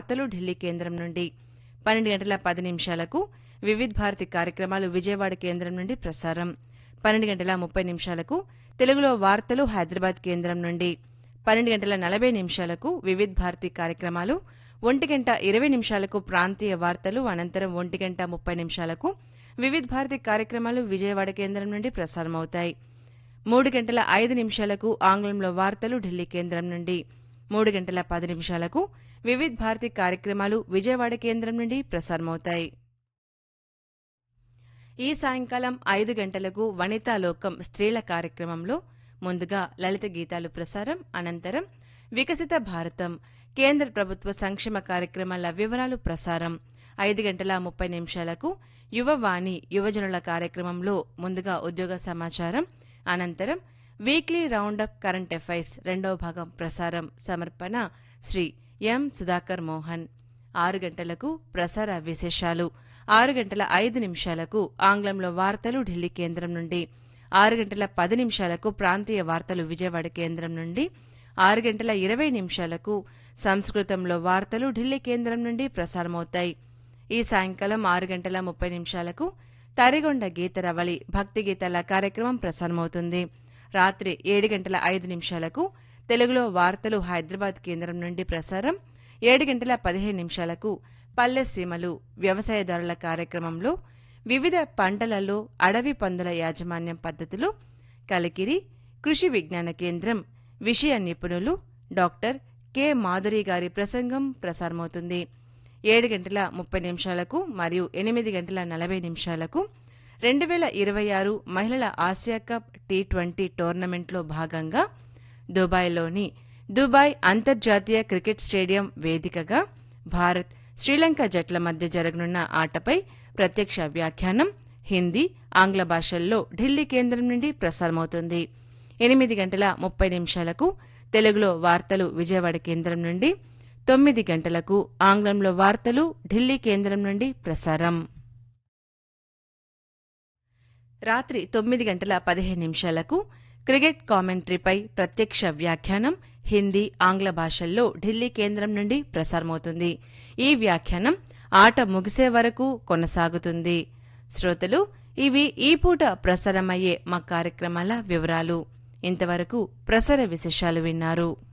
వార్తలు ఢిల్లీ కేంద్రం నుండి పన్నెండు గంటల పది నిమిషాలకు వివిధ్ భారతి కార్యక్రమాలు విజయవాడ కేంద్రం నుండి ప్రసారం పన్నెండు గంటల ముప్పై నిమిషాలకు తెలుగులో వార్తలు హైదరాబాద్ కేంద్రం నుండి పన్నెండు గంటల నలభై నిమిషాలకు వివిధ్ భారతి కార్యక్రమాలు ఒంటి గంట ఇరవై నిమిషాలకు ప్రాంతీయ వార్తలు అనంతరం ఒంటి గంట ముప్పై నిమిషాలకు వివిధ్ భారతి కార్యక్రమాలు విజయవాడ కేంద్రం నుండి ప్రసారమవుతాయి మూడు గంటల ఐదు నిమిషాలకు ఆంగ్లంలో వార్తలు ఢిల్లీ కేంద్రం నుండి మూడు గంటల పది నిమిషాలకు వివిధ్ భారతి కార్యక్రమాలు విజయవాడ కేంద్రం నుండి ప్రసారమవుతాయి ఈ సాయంకాలం ఐదు గంటలకు వనితా లోకం స్త్రీల కార్యక్రమంలో ముందుగా లలిత గీతాలు ప్రసారం అనంతరం వికసిత భారతం కేంద్ర ప్రభుత్వ సంక్షేమ కార్యక్రమాల వివరాలు ప్రసారం ఐదు గంటల ముప్పై నిమిషాలకు యువవాణి యువజనుల కార్యక్రమంలో ముందుగా ఉద్యోగ సమాచారం అనంతరం వీక్లీ రౌండప్ కరెంట్ అఫైర్స్ రెండవ భాగం ప్రసారం సమర్పణ శ్రీ ఎం సుధాకర్ మోహన్ ఆరు గంటలకు ప్రసార విశేషాలు ఆరు గంటల ఐదు నిమిషాలకు ఆంగ్లంలో వార్తలు ఢిల్లీ కేంద్రం నుండి ఆరు గంటల పది నిమిషాలకు ప్రాంతీయ వార్తలు విజయవాడ కేంద్రం నుండి ఆరు గంటల ఇరవై నిమిషాలకు సంస్కృతంలో వార్తలు ఢిల్లీ కేంద్రం నుండి ప్రసారమవుతాయి ఈ సాయంకాలం ఆరు గంటల ముప్పై నిమిషాలకు తరిగొండ గీతరవళి భక్తి గీతాల కార్యక్రమం ప్రసారమవుతుంది రాత్రి ఏడు గంటల ఐదు నిమిషాలకు తెలుగులో వార్తలు హైదరాబాద్ కేంద్రం నుండి ప్రసారం ఏడు గంటల పదిహేను నిమిషాలకు పల్లె సీమలు వ్యవసాయదారుల కార్యక్రమంలో వివిధ పంటలలో అడవి పందుల యాజమాన్యం పద్ధతులు కలికిరి కృషి విజ్ఞాన కేంద్రం విషయ నిపుణులు డాక్టర్ కె మాధురి గారి ప్రసంగం ప్రసారమవుతుంది ఏడు గంటల ముప్పై నిమిషాలకు మరియు ఎనిమిది గంటల నలభై నిమిషాలకు రెండు వేల ఇరవై ఆరు మహిళల ఆసియా కప్ టీ ట్వంటీ టోర్నమెంట్లో భాగంగా దుబాయ్లోని దుబాయ్ అంతర్జాతీయ క్రికెట్ స్టేడియం వేదికగా భారత్ శ్రీలంక జట్ల మధ్య జరగనున్న ఆటపై ప్రత్యక్ష వ్యాఖ్యానం హిందీ ఆంగ్ల భాషల్లో ఢిల్లీ కేంద్రం నుండి ప్రసారమవుతుంది ఎనిమిది గంటల ముప్పై నిమిషాలకు తెలుగులో వార్తలు విజయవాడ కేంద్రం నుండి తొమ్మిది గంటలకు ఆంగ్లంలో వార్తలు ఢిల్లీ కేంద్రం నుండి ప్రసారం రాత్రి తొమ్మిది గంటల పదిహేను నిమిషాలకు క్రికెట్ కామెంటరీపై ప్రత్యక్ష వ్యాఖ్యానం హిందీ ఆంగ్ల భాషల్లో ఢిల్లీ కేంద్రం నుండి ప్రసారమవుతుంది ఈ వ్యాఖ్యానం ఆట ముగిసే వరకు కొనసాగుతుంది శ్రోతలు ఇవి ఈ పూట ప్రసారమయ్యే మా కార్యక్రమాల వివరాలు ఇంతవరకు ప్రసార విశేషాలు విన్నారు